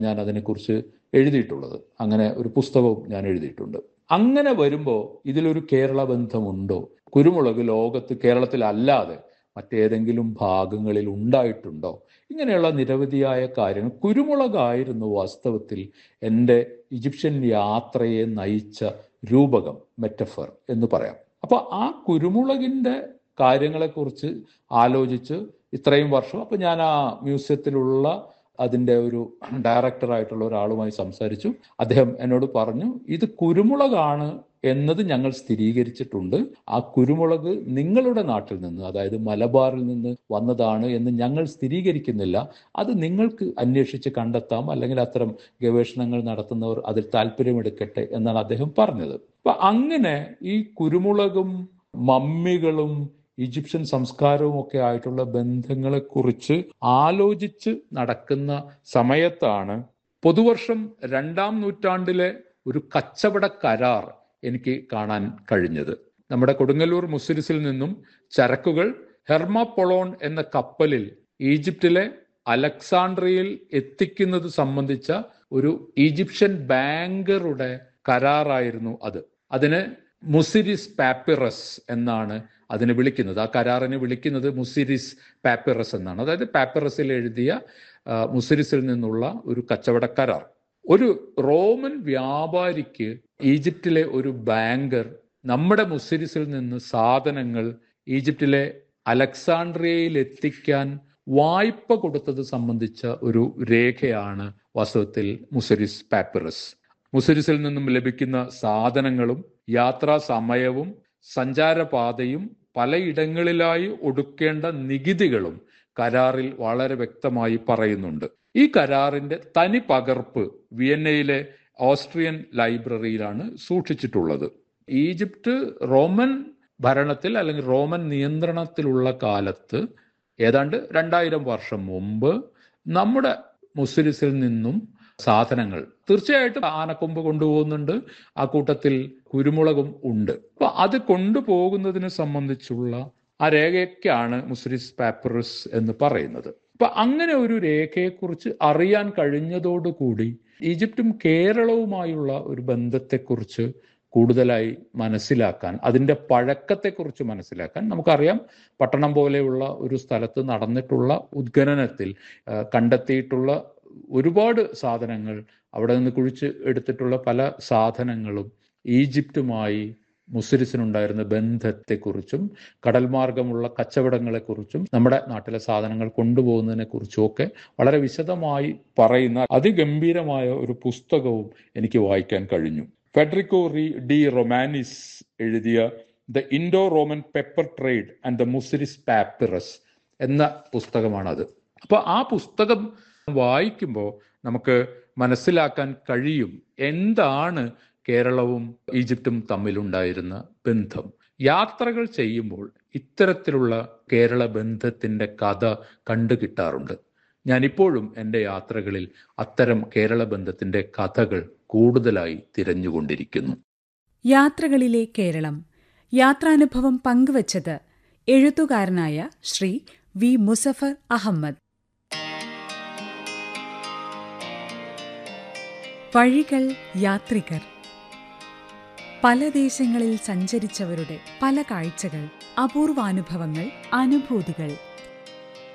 ഞാൻ അതിനെക്കുറിച്ച് എഴുതിയിട്ടുള്ളത് അങ്ങനെ ഒരു പുസ്തകവും ഞാൻ എഴുതിയിട്ടുണ്ട് അങ്ങനെ വരുമ്പോൾ ഇതിലൊരു കേരള ബന്ധമുണ്ടോ കുരുമുളക് ലോകത്ത് കേരളത്തിലല്ലാതെ മറ്റേതെങ്കിലും ഭാഗങ്ങളിൽ ഉണ്ടായിട്ടുണ്ടോ ഇങ്ങനെയുള്ള നിരവധിയായ കാര്യങ്ങൾ കുരുമുളകായിരുന്നു വാസ്തവത്തിൽ എൻ്റെ ഈജിപ്ഷ്യൻ യാത്രയെ നയിച്ച രൂപകം മെറ്റഫർ എന്ന് പറയാം അപ്പൊ ആ കുരുമുളകിൻ്റെ കാര്യങ്ങളെക്കുറിച്ച് ആലോചിച്ച് ഇത്രയും വർഷം അപ്പൊ ഞാൻ ആ മ്യൂസിയത്തിലുള്ള അതിൻ്റെ ഒരു ഡയറക്ടറായിട്ടുള്ള ഒരാളുമായി സംസാരിച്ചു അദ്ദേഹം എന്നോട് പറഞ്ഞു ഇത് കുരുമുളകാണ് എന്നത് ഞങ്ങൾ സ്ഥിരീകരിച്ചിട്ടുണ്ട് ആ കുരുമുളക് നിങ്ങളുടെ നാട്ടിൽ നിന്ന് അതായത് മലബാറിൽ നിന്ന് വന്നതാണ് എന്ന് ഞങ്ങൾ സ്ഥിരീകരിക്കുന്നില്ല അത് നിങ്ങൾക്ക് അന്വേഷിച്ച് കണ്ടെത്താം അല്ലെങ്കിൽ അത്തരം ഗവേഷണങ്ങൾ നടത്തുന്നവർ അതിൽ താല്പര്യമെടുക്കട്ടെ എന്നാണ് അദ്ദേഹം പറഞ്ഞത് അപ്പൊ അങ്ങനെ ഈ കുരുമുളകും മമ്മികളും ഈജിപ്ഷ്യൻ സംസ്കാരവും ഒക്കെ ആയിട്ടുള്ള ബന്ധങ്ങളെക്കുറിച്ച് ആലോചിച്ച് നടക്കുന്ന സമയത്താണ് പൊതുവർഷം രണ്ടാം നൂറ്റാണ്ടിലെ ഒരു കച്ചവട കരാർ എനിക്ക് കാണാൻ കഴിഞ്ഞത് നമ്മുടെ കൊടുങ്ങല്ലൂർ മുസിരിസിൽ നിന്നും ചരക്കുകൾ ഹെർമപ്പൊളോൺ എന്ന കപ്പലിൽ ഈജിപ്തിലെ അലക്സാണ്ട്രിയയിൽ എത്തിക്കുന്നത് സംബന്ധിച്ച ഒരു ഈജിപ്ഷ്യൻ ബാങ്കറുടെ കരാറായിരുന്നു അത് അതിന് മുസിരിസ് പാപ്പിറസ് എന്നാണ് അതിനെ വിളിക്കുന്നത് ആ കരാറിനെ വിളിക്കുന്നത് മുസിരിസ് പാപ്പിറസ് എന്നാണ് അതായത് പാപ്പിറസിൽ എഴുതിയ മുസിരിസിൽ നിന്നുള്ള ഒരു കച്ചവട കരാർ ഒരു റോമൻ വ്യാപാരിക്ക് ഈജിപ്തിലെ ഒരു ബാങ്കർ നമ്മുടെ മുസിരിസിൽ നിന്ന് സാധനങ്ങൾ ഈജിപ്തിലെ അലക്സാണ്ട്രിയയിൽ എത്തിക്കാൻ വായ്പ കൊടുത്തത് സംബന്ധിച്ച ഒരു രേഖയാണ് വാസ്തവത്തിൽ മുസരിസ് പാപ്പിറസ് മുസരിസിൽ നിന്നും ലഭിക്കുന്ന സാധനങ്ങളും യാത്രാ സമയവും സഞ്ചാരപാതയും പലയിടങ്ങളിലായി ഒടുക്കേണ്ട നികുതികളും കരാറിൽ വളരെ വ്യക്തമായി പറയുന്നുണ്ട് ഈ കരാറിന്റെ തനി പകർപ്പ് വിയന്നയിലെ ഓസ്ട്രിയൻ ലൈബ്രറിയിലാണ് സൂക്ഷിച്ചിട്ടുള്ളത് ഈജിപ്ത് റോമൻ ഭരണത്തിൽ അല്ലെങ്കിൽ റോമൻ നിയന്ത്രണത്തിലുള്ള കാലത്ത് ഏതാണ്ട് രണ്ടായിരം വർഷം മുമ്പ് നമ്മുടെ മുസ്ലിസിൽ നിന്നും സാധനങ്ങൾ തീർച്ചയായിട്ടും ആനക്കൊമ്പ് കൊണ്ടുപോകുന്നുണ്ട് ആ കൂട്ടത്തിൽ കുരുമുളകും ഉണ്ട് അപ്പൊ അത് കൊണ്ടുപോകുന്നതിനെ സംബന്ധിച്ചുള്ള ആ രേഖയൊക്കെയാണ് മുസ്ലിസ് പാപ്പറസ് എന്ന് പറയുന്നത് അപ്പൊ അങ്ങനെ ഒരു രേഖയെക്കുറിച്ച് അറിയാൻ കഴിഞ്ഞതോടുകൂടി ഈജിപ്തും കേരളവുമായുള്ള ഒരു ബന്ധത്തെക്കുറിച്ച് കൂടുതലായി മനസ്സിലാക്കാൻ അതിൻ്റെ പഴക്കത്തെക്കുറിച്ച് മനസ്സിലാക്കാൻ നമുക്കറിയാം പട്ടണം പോലെയുള്ള ഒരു സ്ഥലത്ത് നടന്നിട്ടുള്ള ഉദ്ഖനനത്തിൽ കണ്ടെത്തിയിട്ടുള്ള ഒരുപാട് സാധനങ്ങൾ അവിടെ നിന്ന് കുഴിച്ച് എടുത്തിട്ടുള്ള പല സാധനങ്ങളും ഈജിപ്തുമായി മുസ്ലിസിനുണ്ടായിരുന്ന ബന്ധത്തെക്കുറിച്ചും കടൽ മാർഗമുള്ള കച്ചവടങ്ങളെക്കുറിച്ചും നമ്മുടെ നാട്ടിലെ സാധനങ്ങൾ കൊണ്ടുപോകുന്നതിനെ കുറിച്ചും ഒക്കെ വളരെ വിശദമായി പറയുന്ന അതിഗംഭീരമായ ഒരു പുസ്തകവും എനിക്ക് വായിക്കാൻ കഴിഞ്ഞു ഫെഡറിക്കോ റി ഡി റൊമാനിസ് എഴുതിയ the Indo Roman pepper trade and the Muziris papyrus എന്ന പുസ്തകമാണത് അപ്പൊ ആ പുസ്തകം വായിക്കുമ്പോൾ നമുക്ക് മനസ്സിലാക്കാൻ കഴിയും എന്താണ് കേരളവും ഈജിപ്തും തമ്മിലുണ്ടായിരുന്ന ബന്ധം യാത്രകൾ ചെയ്യുമ്പോൾ ഇത്തരത്തിലുള്ള കേരള ബന്ധത്തിന്റെ കഥ കണ്ടു കിട്ടാറുണ്ട് ഞാനിപ്പോഴും എൻ്റെ യാത്രകളിൽ അത്തരം കേരള ബന്ധത്തിന്റെ കഥകൾ കൂടുതലായി തിരഞ്ഞുകൊണ്ടിരിക്കുന്നു യാത്രകളിലെ കേരളം യാത്രാനുഭവം പങ്കുവച്ചത് എഴുത്തുകാരനായ ശ്രീ വി മുസഫർ അഹമ്മദ് വഴികൾ യാത്രികർ പല ദേശങ്ങളിൽ സഞ്ചരിച്ചവരുടെ പല കാഴ്ചകൾ അപൂർവാനുഭവങ്ങൾ അനുഭൂതികൾ